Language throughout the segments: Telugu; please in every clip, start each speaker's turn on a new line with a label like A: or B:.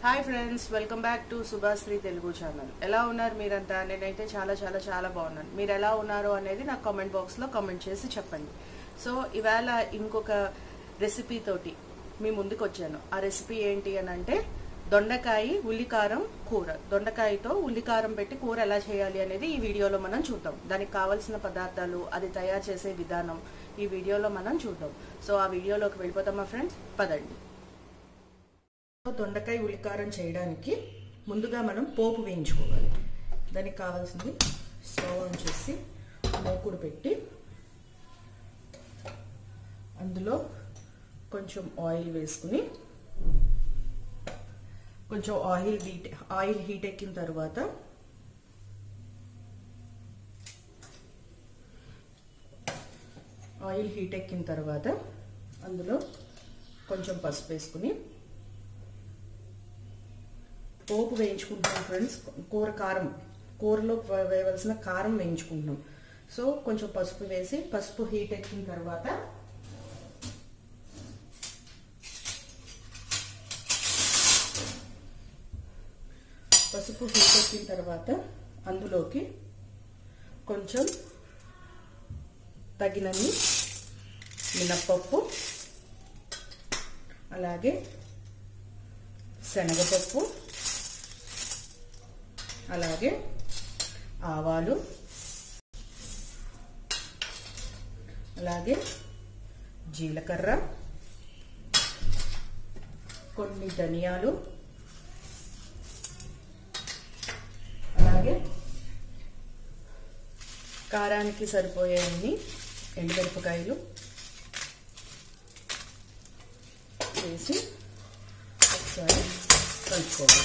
A: hi friends welcome back to Subhashree Telugu channel ఎలా ఉన్నారు మీరంతా నేనైతే చాలా చాలా చాలా బాగున్నాను మీరు ఎలా ఉన్నారు అనేది నాకు కామెంట్ బాక్స్లో కామెంట్ చేసి చెప్పండి సో ఇవాళ ఇంకొక రెసిపీ తోటి మీ ముందుకు వచ్చాను ఆ రెసిపీ ఏంటి అని అంటే దొండకాయ ఉల్లికారం కూర దొండకాయతో ఉల్లికారం పెట్టి కూర ఎలా చేయాలి అనేది ఈ వీడియోలో మనం చూద్దాం దానికి కావాల్సిన పదార్థాలు అది తయారు చేసే విధానం ఈ వీడియోలో మనం చూద్దాం సో ఆ వీడియోలోకి వెళ్ళిపోతామా ఫ్రెండ్స్ పదండి దొండకాయ ఉల్లికారం చేయడానికి ముందుగా మనం పోపు వేయించుకోవాలి దానికి కావాల్సింది స్టవ్ ఆన్ చేసి మూకుడు పెట్టి అందులో కొంచెం ఆయిల్ వేసుకుని కొంచెం ఆయిల్ హీట్ ఆయిల్ హీట్ ఎక్కిన తర్వాత ఆయిల్ హీట్ ఎక్కిన తర్వాత అందులో కొంచెం పసుపు వేసుకుని పోపు వేయించుకుంటున్నాం ఫ్రెండ్స్ కూర కారం కూరలో వేయవలసిన కారం వేయించుకుంటున్నాం సో కొంచెం పసుపు వేసి పసుపు హీట్ ఎక్కిన తర్వాత పసుపు హీట్ ఎక్కిన తర్వాత అందులోకి కొంచెం తగినన్ని మినప్పప్పు అలాగే శనగపప్పు అలాగే ఆవాలు అలాగే జీలకర్ర కొన్ని ధనియాలు అలాగే కారానికి సరిపోయేవన్నీ ఎండుమిరపకాయలు వేసి ఒకసారి కలుపుకోవాలి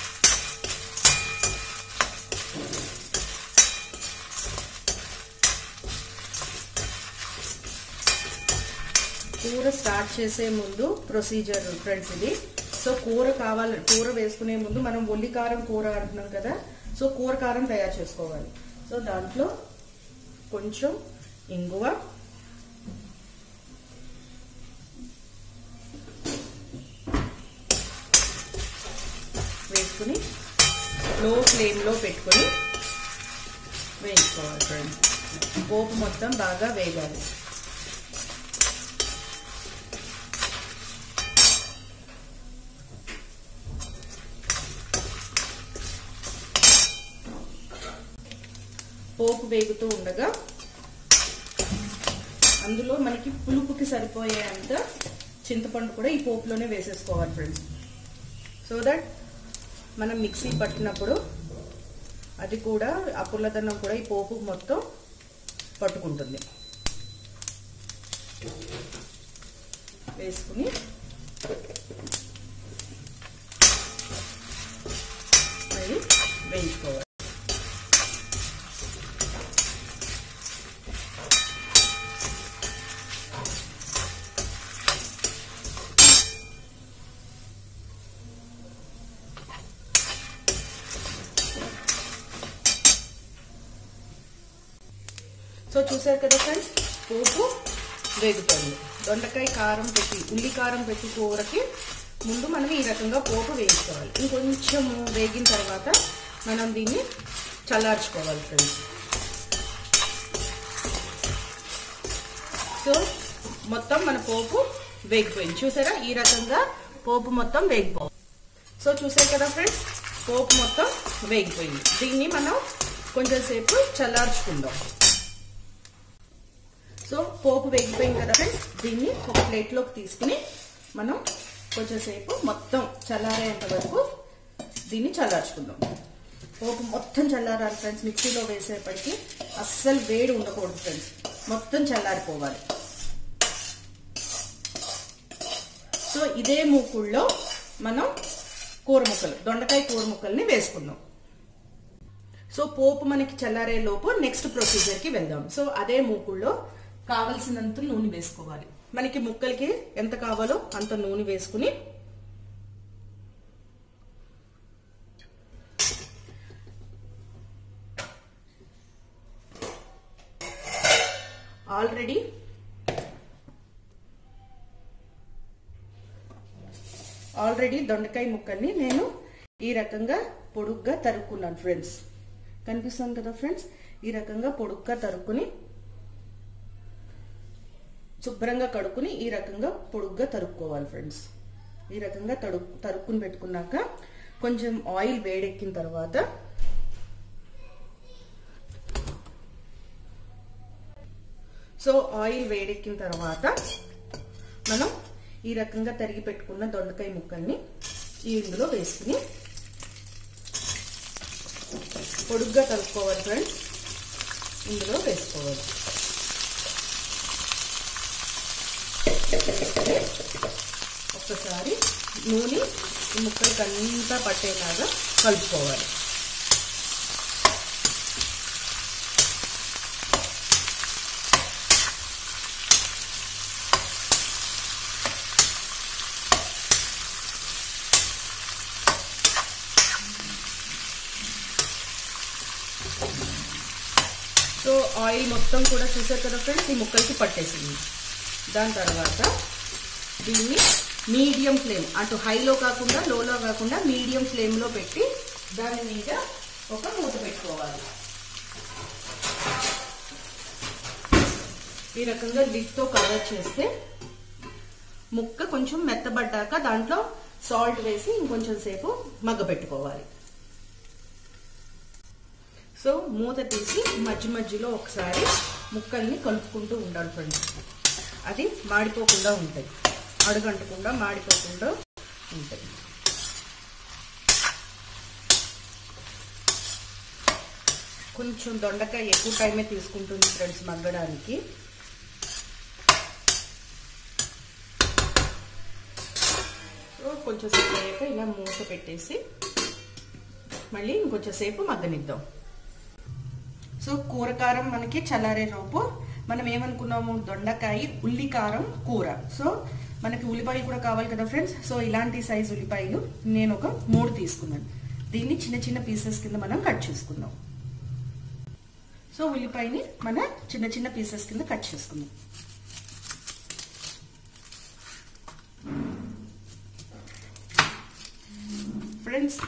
A: కూర స్టార్ట్ చేసే ముందు ప్రొసీజర్ ఫ్రెండ్స్ ఇది సో కూర కావాలి కూర వేసుకునే ముందు మనం ఒల్లి కారం కూర అంటున్నాం కదా సో కూర కారం తయారు చేసుకోవాలి సో దాంట్లో కొంచెం ఇంగువ వేసుకుని లో ఫ్లేమ్లో పెట్టుకొని వేయించుకోవాలి ఫ్రెండ్స్ పోపు మొత్తం బాగా వేగాలి పోపు వేగుతూ ఉండగా అందులో మనకి పులుపుకి సరిపోయే అంత చింతపండు కూడా ఈ పోపులోనే వేసేసుకోవాలి ఫ్రెండ్స్ సో దట్ మనం మిక్సీ పట్టినప్పుడు అది కూడా ఆ పుల్లదన్నం కూడా ఈ పోపు మొత్తం పట్టుకుంటుంది వేసుకుని మళ్ళీ వేయించుకోవాలి సో చూసారు కదా ఫ్రెండ్స్ పోపు వేగుతుంది దొండకాయ కారం పెట్టి ఉల్లి కారం పెట్టి కూరకి ముందు మనం ఈ రకంగా పోపు వేయించుకోవాలి ఇంకొంచెం వేగిన తర్వాత మనం దీన్ని చల్లార్చుకోవాలి ఫ్రెండ్స్ సో మొత్తం మన పోపు వేగిపోయింది చూసారా ఈ రకంగా పోపు మొత్తం వేగిపోవాలి సో చూసారు కదా ఫ్రెండ్స్ పోపు మొత్తం వేగిపోయింది దీన్ని మనం కొంచెం సేపు చల్లార్చుకుందాం సో పోపు వేగిపోయింది కదా ఫ్రెండ్స్ దీన్ని ఒక ప్లేట్లోకి తీసుకుని మనం కొంచెంసేపు మొత్తం చల్లారేంత వరకు దీన్ని చల్లార్చుకుందాం పోపు మొత్తం చల్లారాలి ఫ్రెండ్స్ మిక్సీలో వేసేపటికి అస్సలు వేడి ఉండకూడదు ఫ్రెండ్స్ మొత్తం చల్లారిపోవాలి సో ఇదే మూకుళ్ళలో మనం కూర ముక్కలు దొండకాయ కూర ముక్కల్ని వేసుకుందాం సో పోపు మనకి చల్లారే లోపు నెక్స్ట్ ప్రొసీజర్కి వెళ్దాం సో అదే మూకుళ్ళలో కావలసినంత నూనె వేసుకోవాలి మనకి ముక్కలకి ఎంత కావాలో అంత నూనె వేసుకుని ఆల్రెడీ ఆల్రెడీ దొండకాయ ముక్కల్ని నేను ఈ రకంగా పొడుగ్గా తరుక్కున్నాను ఫ్రెండ్స్ కనిపిస్తుంది కదా ఫ్రెండ్స్ ఈ రకంగా పొడుగ్గా తరుక్కుని శుభ్రంగా కడుక్కుని ఈ రకంగా పొడుగ్గా తరుక్కోవాలి ఫ్రెండ్స్ ఈ రకంగా తడు తరుక్కుని పెట్టుకున్నాక కొంచెం ఆయిల్ వేడెక్కిన తర్వాత సో ఆయిల్ వేడెక్కిన తర్వాత మనం ఈ రకంగా తరిగి పెట్టుకున్న దొండకాయ ముక్కల్ని ఈ ఇందులో వేసుకుని పొడుగ్గా కలుపుకోవాలి ఫ్రెండ్స్ ఇందులో వేసుకోవాలి ఒక్కసారి నూనె ఈ ముక్కలకి అంతా పట్టేలాగా కలుపుకోవాలి సో ఆయిల్ మొత్తం కూడా చూసారు కదా ఫ్రెండ్స్ ఈ ముక్కలకి పట్టేసింది దాని తర్వాత దీన్ని మీడియం ఫ్లేమ్ అటు హైలో కాకుండా లోలో కాకుండా మీడియం ఫ్లేమ్లో పెట్టి దాని మీద ఒక మూత పెట్టుకోవాలి ఈ రకంగా లిడ్తో కవర్ చేస్తే ముక్క కొంచెం మెత్తబడ్డాక దాంట్లో సాల్ట్ వేసి ఇంకొంచెం సేపు మగ్గబెట్టుకోవాలి సో మూత తీసి మధ్య మధ్యలో ఒకసారి ముక్కల్ని కలుపుకుంటూ ఉండాలి ఫ్రెండ్స్ అది మాడిపోకుండా ఉంటాయి అడుగంటకుండా మాడిపోకుండా ఉంటాయి కొంచెం దొండకాయ ఎక్కువ టైమే తీసుకుంటుంది ఫ్రెండ్స్ మగ్గడానికి సో కొంచెం సేపు అయ్యాక ఇలా మూత పెట్టేసి మళ్ళీ ఇంకొంచెం సేపు మగ్గనిద్దాం సో కూరకారం మనకి చల్లారే లోపు మనం ఏమనుకున్నాము దొండకాయ ఉల్లికారం కూర సో మనకి ఉల్లిపాయలు కూడా కావాలి కదా ఫ్రెండ్స్ సో ఇలాంటి సైజు ఉల్లిపాయలు నేను ఒక మూడు తీసుకున్నాను దీన్ని చిన్న చిన్న పీసెస్ కింద మనం కట్ చేసుకుందాం సో ఉల్లిపాయని మన చిన్న చిన్న పీసెస్ కింద కట్ చేసుకుందాం ఫ్రెండ్స్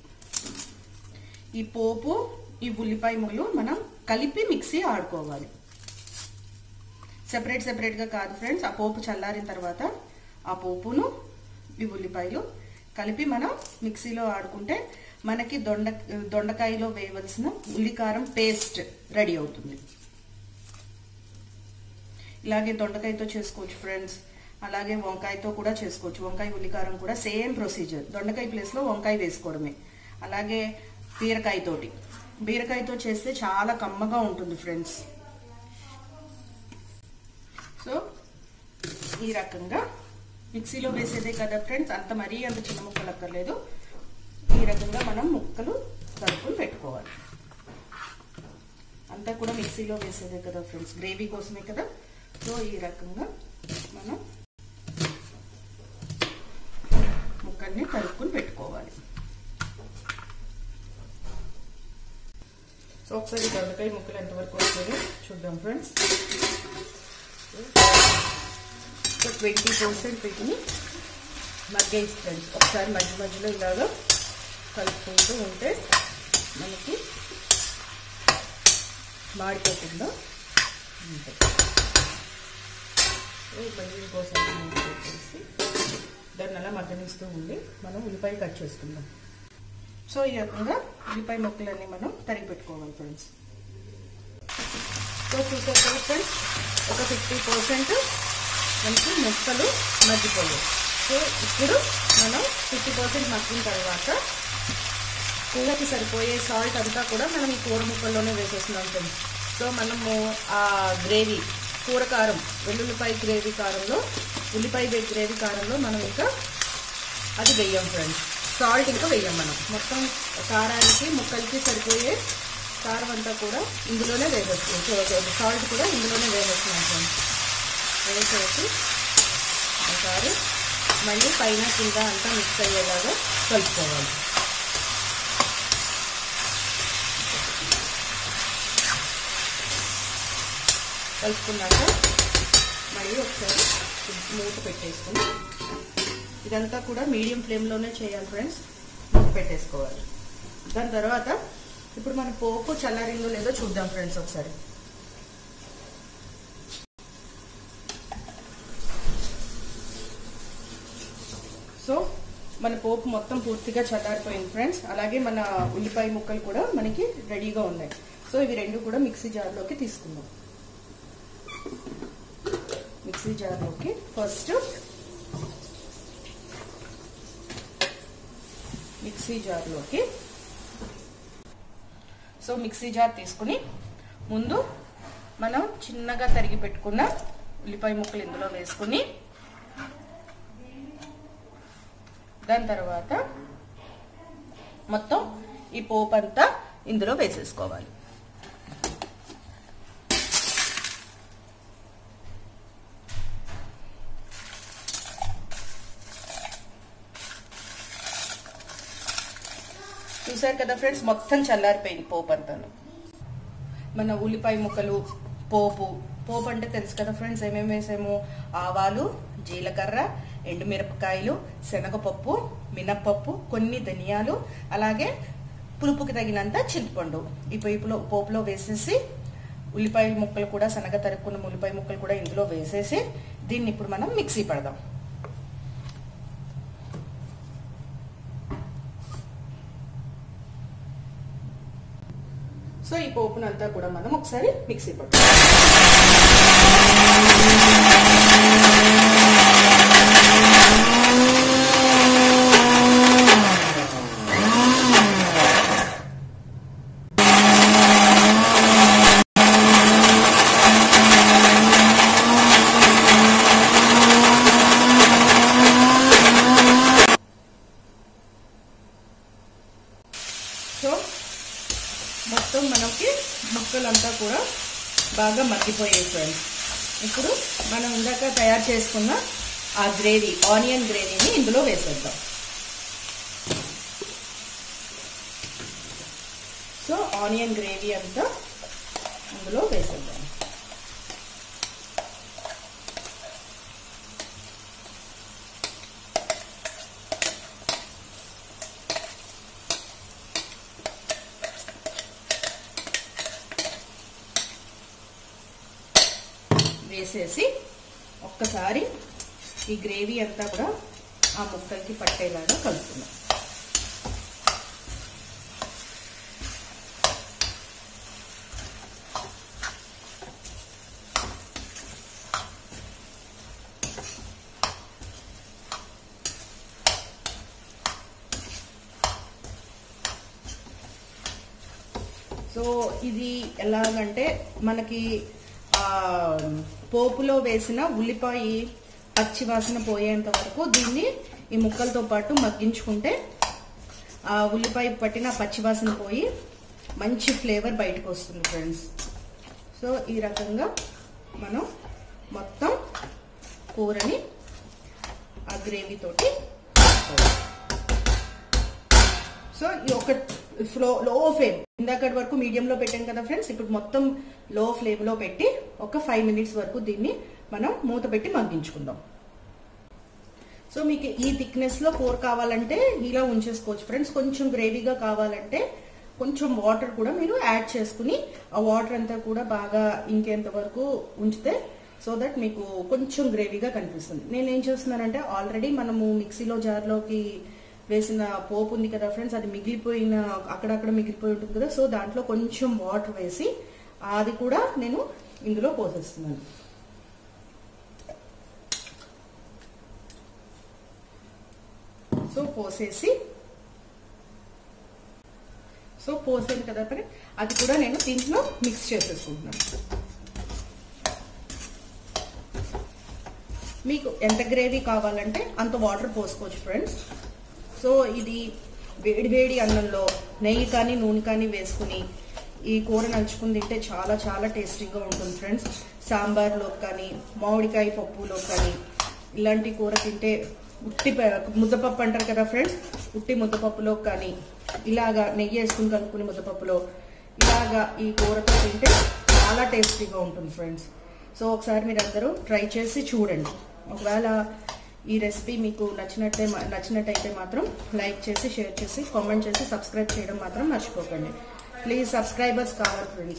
A: ఈ పోపు ఈ ఉల్లిపాయ ముళ్ళు మనం కలిపి మిక్సీ ఆడుకోవాలి సెపరేట్ సెపరేట్గా కాదు ఫ్రెండ్స్ ఆ పోపు చల్లారిన తర్వాత ఆ పోపును ఈ ఉల్లిపాయలు కలిపి మనం మిక్సీలో ఆడుకుంటే మనకి దొండ దొండకాయలో వేయవలసిన ఉల్లికారం పేస్ట్ రెడీ అవుతుంది ఇలాగే దొండకాయతో చేసుకోవచ్చు ఫ్రెండ్స్ అలాగే వంకాయతో కూడా చేసుకోవచ్చు వంకాయ ఉల్లికారం కూడా సేమ్ ప్రొసీజర్ దొండకాయ ప్లేస్లో వంకాయ వేసుకోవడమే అలాగే బీరకాయతోటి బీరకాయతో చేస్తే చాలా కమ్మగా ఉంటుంది ఫ్రెండ్స్ సో ఈ రకంగా మిక్సీలో వేసేదే కదా ఫ్రెండ్స్ అంత మరీ అంత చిన్న ముక్కలు అక్కర్లేదు ఈ రకంగా మనం ముక్కలు కలుపుకొని పెట్టుకోవాలి అంతా కూడా మిక్సీలో వేసేదే కదా ఫ్రెండ్స్ గ్రేవీ కోసమే కదా సో ఈ రకంగా మనం ముక్కల్ని కలుపుకొని పెట్టుకోవాలి సో ఒకసారి దొండకాయ ముక్కలు ఎంతవరకు వస్తాయో చూద్దాం ఫ్రెండ్స్ సో ట్వంటీ పర్సెంట్ వీటిని మగ్గేసి ఫ్రెండ్స్ ఒకసారి మధ్య మధ్యలో ఇలాగా కలుపుకుంటూ ఉంటే మనకి మాడిపోకుండా ఉంటాయి మళ్ళీ ఇంకోసారి పెట్టేసి దాన్ని అలా మగ్గనిస్తూ ఉండి మనం ఉల్లిపాయ కట్ చేసుకుందాం సో ఈ రకంగా ఉల్లిపాయ ముక్కలన్నీ మనం తరిగి పెట్టుకోవాలి ఫ్రెండ్స్ సో చూసారు కదా ఫ్రెండ్స్ ఒక ఫిఫ్టీ పర్సెంట్ మనకి ముక్కలు మగ్గిపోయాయి సో ఇప్పుడు మనం ఫిఫ్టీ పర్సెంట్ మగ్గిన తర్వాత కూరకి సరిపోయే సాల్ట్ అంతా కూడా మనం ఈ కూర ముక్కల్లోనే వేసేస్తున్నాం ఫ్రెండ్స్ సో మనము ఆ గ్రేవీ కూర కారం వెల్లుల్లిపాయ గ్రేవీ కారంలో ఉల్లిపాయ గ్రేవీ కారంలో మనం ఇంకా అది వెయ్యం ఫ్రెండ్స్ సాల్ట్ ఇంకా వెయ్యం మనం మొత్తం కారానికి ముక్కలకి సరిపోయే కారం అంతా కూడా ఇందులోనే వేసేస్తున్నాం సాల్ట్ కూడా ఇందులోనే వేసేస్తున్నాం ఫ్రెండ్స్ వేసేసి ఒకసారి మళ్ళీ పైన కింద అంతా మిక్స్ అయ్యేలాగా కలుపుకోవాలి కలుపుకున్నాక మళ్ళీ ఒకసారి మూత పెట్టేసుకుని ఇదంతా కూడా మీడియం ఫ్లేమ్లోనే చేయాలి ఫ్రెండ్స్ మూత పెట్టేసుకోవాలి దాని తర్వాత ఇప్పుడు మన పోపు చల్లారిందో లేదో చూద్దాం ఫ్రెండ్స్ ఒకసారి సో మన పోపు మొత్తం పూర్తిగా చల్లారిపోయింది ఫ్రెండ్స్ అలాగే మన ఉల్లిపాయ ముక్కలు కూడా మనకి రెడీగా ఉన్నాయి సో ఇవి రెండు కూడా మిక్సీ జార్లోకి తీసుకుందాం మిక్సీ జార్లోకి ఫస్ట్ మిక్సీ జార్లోకి సో మిక్సీ జార్ తీసుకుని ముందు మనం చిన్నగా తరిగి పెట్టుకున్న ఉల్లిపాయ ముక్కలు ఇందులో వేసుకుని దాని తర్వాత మొత్తం ఈ పోపు అంతా ఇందులో వేసేసుకోవాలి చూసారు కదా ఫ్రెండ్స్ మొత్తం చల్లారిపోయింది పోపు అంతాను మన ఉల్లిపాయ ముక్కలు పోపు పోపు అంటే తెలుసు కదా ఫ్రెండ్స్ ఏమేమి వేసాము ఆవాలు జీలకర్ర ఎండుమిరపకాయలు శనగపప్పు మినప్పప్పు కొన్ని ధనియాలు అలాగే పులుపుకి తగినంత చింతపండు ఈ పైపులో పోపులో వేసేసి ఉల్లిపాయ ముక్కలు కూడా సన్నగా తరుక్కున్న ఉల్లిపాయ ముక్కలు కూడా ఇందులో వేసేసి దీన్ని ఇప్పుడు మనం మిక్సీ పడదాం సో ఈ పోపునంతా కూడా మనం ఒకసారి మిక్సీ పడతాం సో మొత్తం మనకి ముక్కలంతా కూడా బాగా మగ్గిపోయాయి ఫ్రెండ్స్ ఇప్పుడు మనం ఇందాక తయారు చేసుకున్న ఆ గ్రేవీ ఆనియన్ గ్రేవీని ఇందులో వేసేద్దాం సో ఆనియన్ గ్రేవీ అంతా అందులో వేసేద్దాం వేసేసి ఒక్కసారి ఈ గ్రేవీ అంతా కూడా ఆ ముక్కలకి పట్టేలాగా కలుపుతున్నాం సో ఇది ఎలాగంటే మనకి ఆ పోపులో వేసిన ఉల్లిపాయ పచ్చి వాసన పోయేంత వరకు దీన్ని ఈ ముక్కలతో పాటు మగ్గించుకుంటే ఆ ఉల్లిపాయ పట్టిన పచ్చి వాసన పోయి మంచి ఫ్లేవర్ బయటకు వస్తుంది ఫ్రెండ్స్ సో ఈ రకంగా మనం మొత్తం కూరని ఆ గ్రేవీ తోటి సో ఈ ఒక ఫ్లో లో ఫ్లేమ్ ఇందాకటి వరకు మీడియంలో పెట్టాం కదా ఫ్రెండ్స్ ఇప్పుడు మొత్తం లో ఫ్లేమ్లో పెట్టి ఒక ఫైవ్ మినిట్స్ వరకు దీన్ని మనం మూత పెట్టి మగ్గించుకుందాం సో మీకు ఈ థిక్నెస్ లో కూర కావాలంటే ఇలా ఉంచేసుకోవచ్చు ఫ్రెండ్స్ కొంచెం గ్రేవీగా కావాలంటే కొంచెం వాటర్ కూడా మీరు యాడ్ చేసుకుని ఆ వాటర్ అంతా కూడా బాగా ఇంకేంత వరకు ఉంచితే సో దట్ మీకు కొంచెం గ్రేవీగా కనిపిస్తుంది నేను ఏం చేస్తున్నానంటే ఆల్రెడీ మనము మిక్సీలో జార్లోకి వేసిన పోపు ఉంది కదా ఫ్రెండ్స్ అది మిగిలిపోయిన అక్కడక్కడ మిగిలిపోయి ఉంటుంది కదా సో దాంట్లో కొంచెం వాటర్ వేసి అది కూడా నేను ఇందులో పోసేస్తున్నాను సో పోసేసి సో పోసాను కదా మరి అది కూడా నేను దీంట్లో మిక్స్ చేసేసుకుంటున్నాను మీకు ఎంత గ్రేవీ కావాలంటే అంత వాటర్ పోసుకోవచ్చు ఫ్రెండ్స్ సో ఇది వేడి వేడి అన్నంలో నెయ్యి కానీ నూనె కానీ వేసుకుని ఈ కూర నంచుకుని తింటే చాలా చాలా టేస్టీగా ఉంటుంది ఫ్రెండ్స్ సాంబార్లో కానీ మామిడికాయ పప్పులో కానీ ఇలాంటి కూర తింటే ఉట్టి ప- ముద్దపప్పు అంటారు కదా ఫ్రెండ్స్ ఉట్టి ముద్దపప్పులో కానీ ఇలాగా నెయ్యి వేసుకుని కలుపుకుని ముద్దపప్పులో ఇలాగా ఈ కూరతో తింటే చాలా టేస్టీగా ఉంటుంది ఫ్రెండ్స్ సో ఒకసారి మీరు అందరూ ట్రై చేసి చూడండి ఒకవేళ ఈ రెసిపీ మీకు నచ్చినట్టే నచ్చినట్టయితే మాత్రం లైక్ చేసి షేర్ చేసి కామెంట్ చేసి సబ్స్క్రైబ్ చేయడం మాత్రం మర్చిపోకండి ప్లీజ్ సబ్స్క్రైబర్స్ కావాలి ఫ్రెండ్స్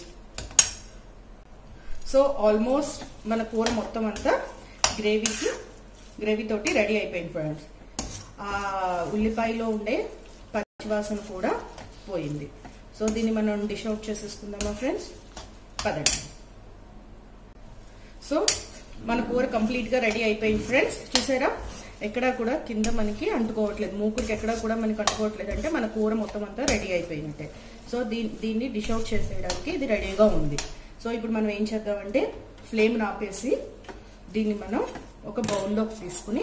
A: సో ఆల్మోస్ట్ మన కూర మొత్తం అంతా గ్రేవీకి గ్రేవీ తోటి రెడీ అయిపోయింది ఫ్రెండ్స్ ఆ ఉల్లిపాయలో ఉండే పచ్చివాసన కూడా పోయింది సో దీన్ని మనం డిష్ అవుట్ చేసేసుకుందామా ఫ్రెండ్స్ పదండి సో మన కూర కంప్లీట్ గా రెడీ అయిపోయింది ఫ్రెండ్స్ చూసారా ఎక్కడా కూడా కింద మనకి అంటుకోవట్లేదు మూకుడికి ఎక్కడా కూడా మనకి అంటుకోవట్లేదు అంటే మన కూర మొత్తం అంతా రెడీ అయిపోయినట్టే సో దీన్ని దీన్ని డిష్ అవుట్ చేసేయడానికి ఇది రెడీగా ఉంది సో ఇప్పుడు మనం ఏం చేద్దామంటే ఫ్లేమ్ ఆపేసి దీన్ని మనం ఒక బౌల్లోకి తీసుకుని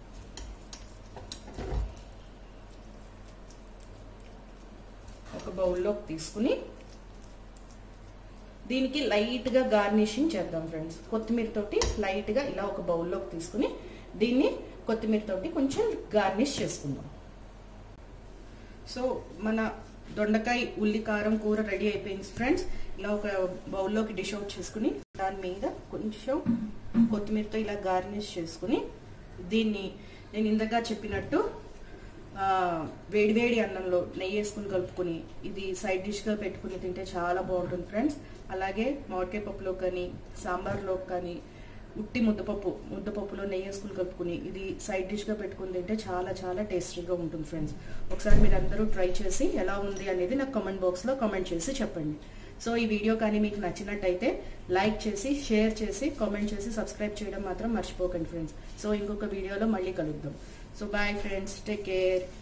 A: ఒక బౌల్లోకి తీసుకుని దీనికి లైట్ గా గార్నిషింగ్ చేద్దాం ఫ్రెండ్స్ కొత్తిమీర తోటి లైట్ గా ఇలా ఒక బౌల్లోకి తీసుకుని దీన్ని కొత్తిమీర తోటి కొంచెం గార్నిష్ చేసుకుందాం సో మన దొండకాయ ఉల్లి కారం కూర రెడీ అయిపోయింది ఫ్రెండ్స్ ఇలా ఒక బౌల్లోకి డిష్ అవుట్ చేసుకుని దాని మీద కొంచెం కొత్తిమీరతో ఇలా గార్నిష్ చేసుకుని దీన్ని నేను ఇందాక చెప్పినట్టు వేడివేడి అన్నంలో నెయ్యి వేసుకుని కలుపుకొని ఇది సైడ్ డిష్గా పెట్టుకుని తింటే చాలా బాగుంటుంది ఫ్రెండ్స్ అలాగే మామిడికాయ పప్పులో కానీ సాంబార్లో కానీ ఉట్టి ముద్దపప్పు ముద్దపప్పులో నెయ్యి వేసుకుని కలుపుకుని ఇది సైడ్ డిష్గా పెట్టుకుని తింటే చాలా చాలా టేస్టీగా ఉంటుంది ఫ్రెండ్స్ ఒకసారి మీరు అందరూ ట్రై చేసి ఎలా ఉంది అనేది నాకు కామెంట్ బాక్స్లో కామెంట్ చేసి చెప్పండి సో ఈ వీడియో కానీ మీకు నచ్చినట్టయితే లైక్ చేసి షేర్ చేసి కామెంట్ చేసి సబ్స్క్రైబ్ చేయడం మాత్రం మర్చిపోకండి ఫ్రెండ్స్ సో ఇంకొక వీడియోలో మళ్ళీ కలుద్దాం so bye friends take care